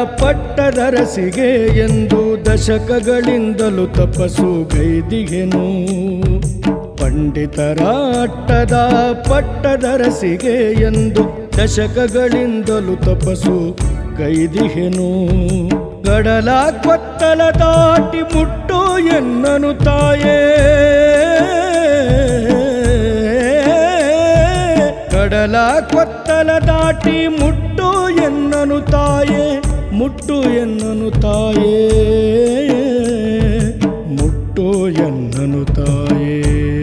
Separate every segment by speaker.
Speaker 1: ಪಟ್ಟದರಸಿಗೆ ಎಂದು ದಶಕಗಳಿಂದಲೂ ತಪಸ್ಸು ಗೈದಿಗೆನು ಪಂಡಿತರ ಅಟ್ಟದ ಪಟ್ಟದರಸಿಗೆ ಎಂದು ದಶಕಗಳಿಂದಲೂ ತಪಸ್ಸು ಗೈದಿಗೆನು ಗಡಲ ಕೊತ್ತಲ ದಾಟಿ ಮುಟ್ಟು ಎನ್ನನು ತಾಯೇ ಕಡಲ ಕೊತ್ತಲ ದಾಟಿ ಮುಟ್ಟು ಎನ್ನನು ತಾಯೇ ಮುಟ್ಟು ಎನ್ನನು ತಾಯೇ ಮುಟ್ಟು ಎನ್ನನು ತಾಯೇ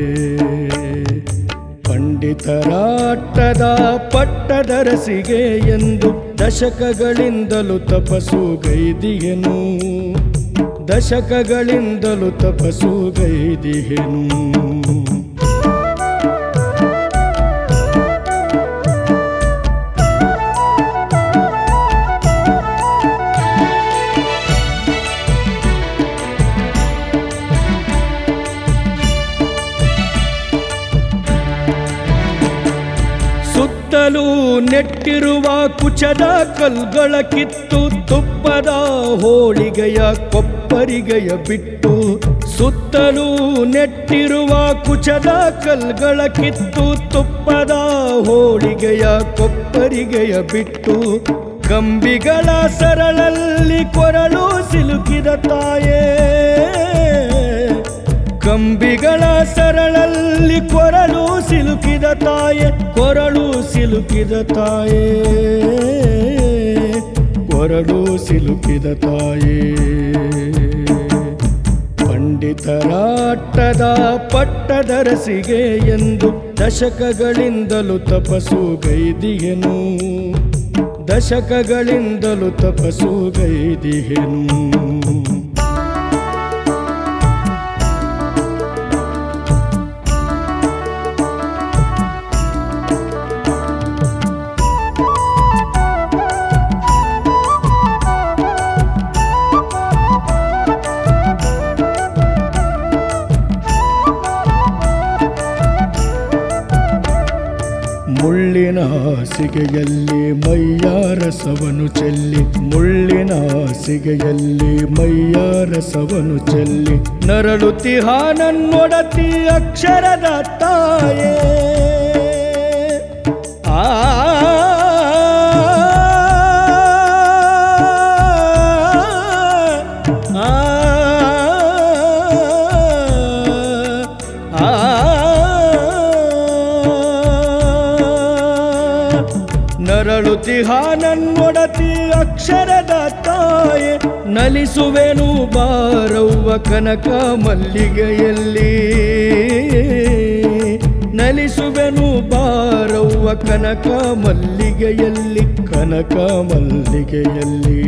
Speaker 1: ಪಂಡಿತರಾಟದ ಪಟ್ಟದರಸಿಗೆ ಎಂದು ದಶಕಗಳಿಂದಲೂ ತಪಸ್ಸು ಗೈದಿಗೆನು ದಶಕಗಳಿಂದಲೂ ತಪಸ್ಸು ಗೈದಿಗೆನು ಸುತ್ತಲೂ ನೆಟ್ಟಿರುವ ಕುಚದ ಕಲ್ಗಳ ಕಿತ್ತು ತುಪ್ಪದ ಹೋಳಿಗೆಯ ಕೊಪ್ಪರಿಗೆಯ ಬಿಟ್ಟು ಸುತ್ತಲೂ ನೆಟ್ಟಿರುವ ಕುಚದ ಕಲ್ಗಳ ಕಿತ್ತು ತುಪ್ಪದ ಹೋಳಿಗೆಯ ಕೊಪ್ಪರಿಗೆಯ ಬಿಟ್ಟು ಕಂಬಿಗಳ ಸರಳಲ್ಲಿ ಕೊರಳು ಸಿಲುಕಿದ ತಾಯೇ ಕಂಬಿಗಳ ಸರಳಲ್ಲಿ ಕೊರಳು ಸಿಲುಕಿದ ತಾಯೆ ಕೊರಳು ಸಿಲುಕಿದ ತಾಯೇ ಕೊರಳು ಸಿಲುಕಿದ ತಾಯೇ ಪಂಡಿತರಾಟದ ಪಟ್ಟದರಸಿಗೆ ಎಂದು ದಶಕಗಳಿಂದಲೂ ತಪಸ್ಸು ಗೈದಿಗೆನು ದಶಕಗಳಿಂದಲೂ ತಪಸ್ಸು ಗೈದಿಗೆನು ಮುಳ್ಳಿನ ಹಾಸಿಗೆಯಲ್ಲಿ ಮೈಯಾರಸವನು ಚೆಲ್ಲಿ ಮುಳ್ಳಿನ ಹಾಸಿಗೆಯಲ್ಲಿ ಮೈಯಾರಸವನು ಚೆಲ್ಲಿ ನರಳುತಿಹ ನನ್ನೊಡತಿ ಅಕ್ಷರದ ತಾಯೇ ಆ ನರಳುತಿಹ ನನ್ನೊಡತಿ ಅಕ್ಷರದ ತಾಯೆ ನಲಿಸುವೆನು ಬಾರವ್ವ ಕನಕ ಮಲ್ಲಿಗೆಯಲ್ಲಿ ನಲಿಸುವೆನು ಬಾರವ್ವ ಕನಕ ಮಲ್ಲಿಗೆಯಲ್ಲಿ ಕನಕ ಮಲ್ಲಿಗೆಯಲ್ಲಿ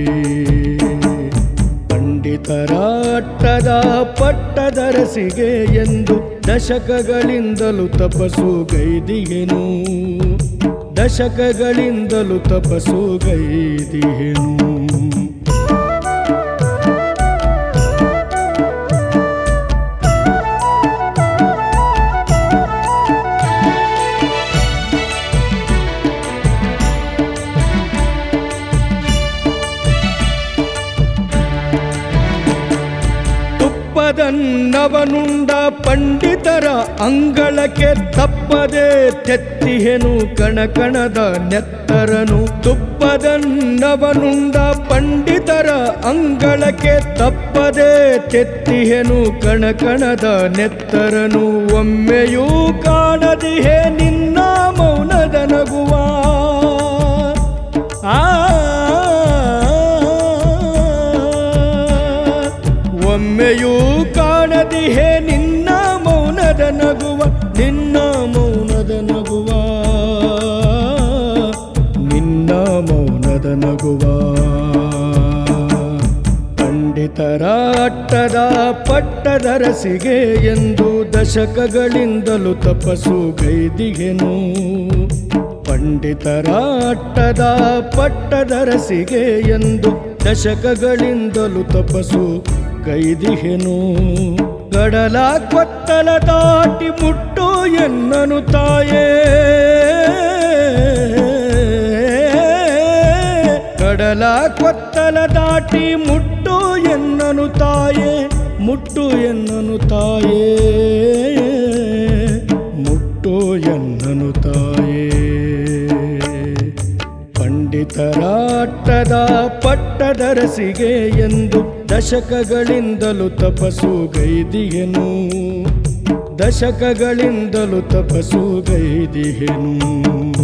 Speaker 1: ಪಂಡಿತರಾಟದ ಪಟ್ಟದರಸಿಗೆ ಎಂದು ದಶಕಗಳಿಂದಲೂ ತಪಸ್ಸು ಗೈದಿಗೆನು ದಶಕಗಳಿಂದಲೂ ತಪಸ್ಸು ಗೈದಿಗೆನು ತುಪ್ಪದನ್ನವನುಂಡ ಪಂಡಿತರ ಅಂಗಳಕ್ಕೆ ತಪ್ಪದೆ ತೆತ್ತಿಹೆನು ಕಣಕಣದ ನೆತ್ತರನು ತುಪ್ಪದನ್ನವನುಂಡ ಪಂಡಿತರ ಅಂಗಳಕ್ಕೆ ತಪ್ಪದೆ ತೆತ್ತಿಹೆನು ಕಣಕಣದ ನೆತ್ತರನು ಒಮ್ಮೆಯೂ ಕಾಣದಿಹೆ ನಿನ್ನ ಮೌನದ ನಗುವ ಆ ಒಮ್ಮೆಯೂ ಕಾಣದಿಹೆ ನಿನ್ನ ಮೌನದ ನಗುವ ನಿನ್ನ ಮೌನದ ನಗುವ ನಿನ್ನ ಮೌನದ ನಗುವ ಪಂಡಿತರಾಟದ ಪಟ್ಟದರಸಿಗೆ ಎಂದು ದಶಕಗಳಿಂದಲೂ ತಪಸ್ಸು ಗೈದಿಗೆನು ಪಂಡಿತರಾಟದ ಪಟ್ಟದರಸಿಗೆ ಎಂದು ದಶಕಗಳಿಂದಲೂ ತಪಸ್ಸು ಗೈದಿಹೆನು ಗಡಲ ಕೊತ್ತಲ ದಾಟಿ ಮುಟ್ಟು ಎನ್ನನು ತಾಯೇ ಕಡಲ ಕೊತ್ತಲ ದಾಟಿ ಮುಟ್ಟು ಎನ್ನನು ತಾಯೇ ಮುಟ್ಟು ಎನ್ನನು ತಾಯೇ ಮುಟ್ಟು ಎನ್ನನು ತಾಯೇ ಪಂಡಿತರಾಟದ ಪಟ್ಟದರಸಿಗೆ ಎಂದು ದಶಕಗಳಿಂದಲೂ ತಪಸ್ಸು ಗೈದಿಗೆನು ದಶಕಗಳಿಂದಲೂ ತಪಸ್ಸು ಗೈದಿಗೆನು